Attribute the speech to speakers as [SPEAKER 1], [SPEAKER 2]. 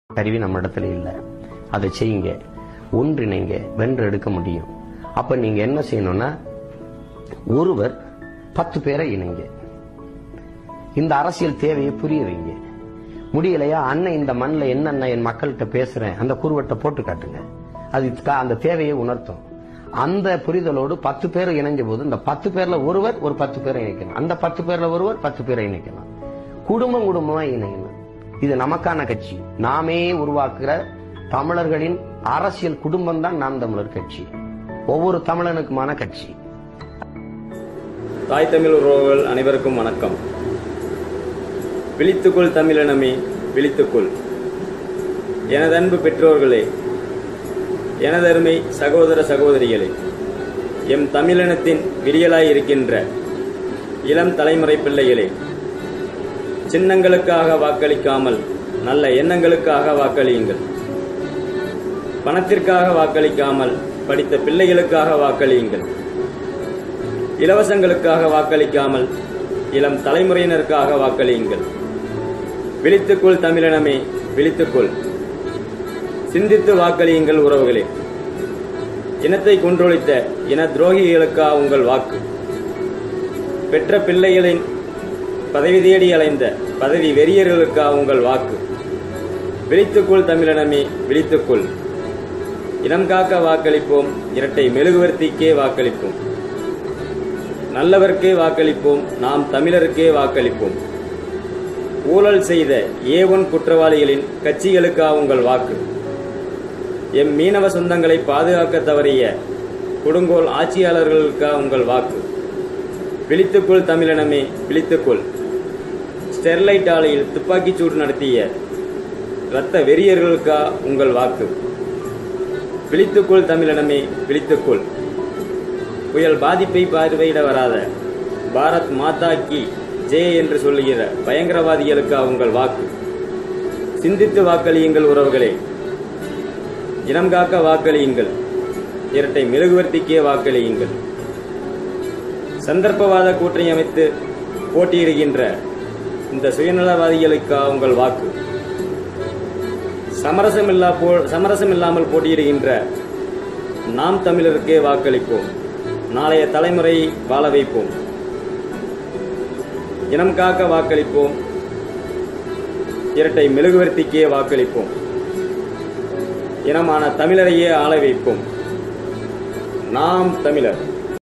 [SPEAKER 1] கருவி நம்ம இடத்துல இல்லை அதை செய்யுங்க ஒன்றிணைங்க வென்று எடுக்க முடியும் அப்ப நீங்க என்ன செய்யணும்னா ஒருவர் பத்து பேரை இணைங்க இந்த அரசியல் தேவையை புரிய வைங்க முடியலையா அண்ணன் இந்த மண்ணில் என்னென்ன என் மக்கள்கிட்ட பேசுறேன் அந்த குருவட்டை போட்டு காட்டுங்க அது த- அந்த தேவையை உணர்த்தும் அந்த புரிதலோடு பத்து பேர் இணைஞ்ச போது இந்த பத்து பேர்ல ஒருவர் ஒரு பத்து பேரை இணைக்கணும் அந்த பத்து பேர்ல ஒருவர் பத்து பேரை இணைக்கலாம் குடும்பம் குடும்பமா இணையணும் இது நமக்கான கட்சி நாமே உருவாக்குற தமிழர்களின் அரசியல் குடும்பம் தான் நாம் தமிழர் கட்சி ஒவ்வொரு தமிழனுக்குமான கட்சி
[SPEAKER 2] தாய் தமிழ் உறவுகள் அனைவருக்கும் வணக்கம் விழித்துக்கொள் தமிழினமே விழித்துக்கொள் எனதன்பு பெற்றோர்களே எனதருமை சகோதர சகோதரிகளே எம் தமிழினத்தின் விரியலாய் இருக்கின்ற இளம் தலைமுறை பிள்ளைகளே சின்னங்களுக்காக வாக்களிக்காமல் நல்ல எண்ணங்களுக்காக வாக்களியுங்கள் பணத்திற்காக வாக்களிக்காமல் படித்த பிள்ளைகளுக்காக வாக்களியுங்கள் இலவசங்களுக்காக வாக்களிக்காமல் இளம் தலைமுறையினருக்காக வாக்களியுங்கள் விழித்துக்கொள் தமிழினமே விழித்துக்கொள் சிந்தித்து வாக்களியுங்கள் உறவுகளே இனத்தை கொன்றொழித்த இன துரோகிகளுக்கா உங்கள் வாக்கு பெற்ற பிள்ளைகளின் பதவி தேடி அலைந்த பதவி வெறியர்களுக்கா உங்கள் வாக்கு விழித்துக்கொள் தமிழினமே விழித்துக்கொள் இனம் காக்க வாக்களிப்போம் இரட்டை மெழுகுவர்த்திக்கே வாக்களிப்போம் நல்லவர்க்கே வாக்களிப்போம் நாம் தமிழருக்கே வாக்களிப்போம் ஊழல் செய்த ஏ ஒன் குற்றவாளிகளின் கட்சிகளுக்கா உங்கள் வாக்கு எம் மீனவ சொந்தங்களை பாதுகாக்க தவறிய கொடுங்கோல் ஆட்சியாளர்களுக்கா உங்கள் வாக்கு விழித்துக்கொள் தமிழினமே விழித்துக்கொள் ஸ்டெர்லைட் ஆலையில் துப்பாக்கிச் சூடு நடத்திய இரத்த வெறியர்களுக்கா உங்கள் வாக்கு விழித்துக்கொள் தமிழினமே விழித்துக்கொள் புயல் பாதிப்பை பார்வையிட வராத பாரத் மாதா கி ஜெய என்று சொல்லுகிற பயங்கரவாதிகளுக்கு உங்கள் வாக்கு சிந்தித்து வாக்களியுங்கள் உறவுகளே இனம் காக்க வாக்களியுங்கள் இரட்டை மெழுகுவர்த்திக்கே வாக்களியுங்கள் சந்தர்ப்பவாத கூட்டணி அமைத்து போட்டியிடுகின்ற இந்த சுயநலவாதிகளுக்கா உங்கள் வாக்கு சமரசமில்லா போ சமரசமில்லாமல் போட்டியிடுகின்ற நாம் தமிழருக்கே வாக்களிப்போம் நாளைய தலைமுறை வாழ வைப்போம் இனம் காக்க வாக்களிப்போம் இரட்டை மெழுகுவர்த்திக்கே வாக்களிப்போம் இனமான தமிழரையே ஆள வைப்போம் நாம் தமிழர்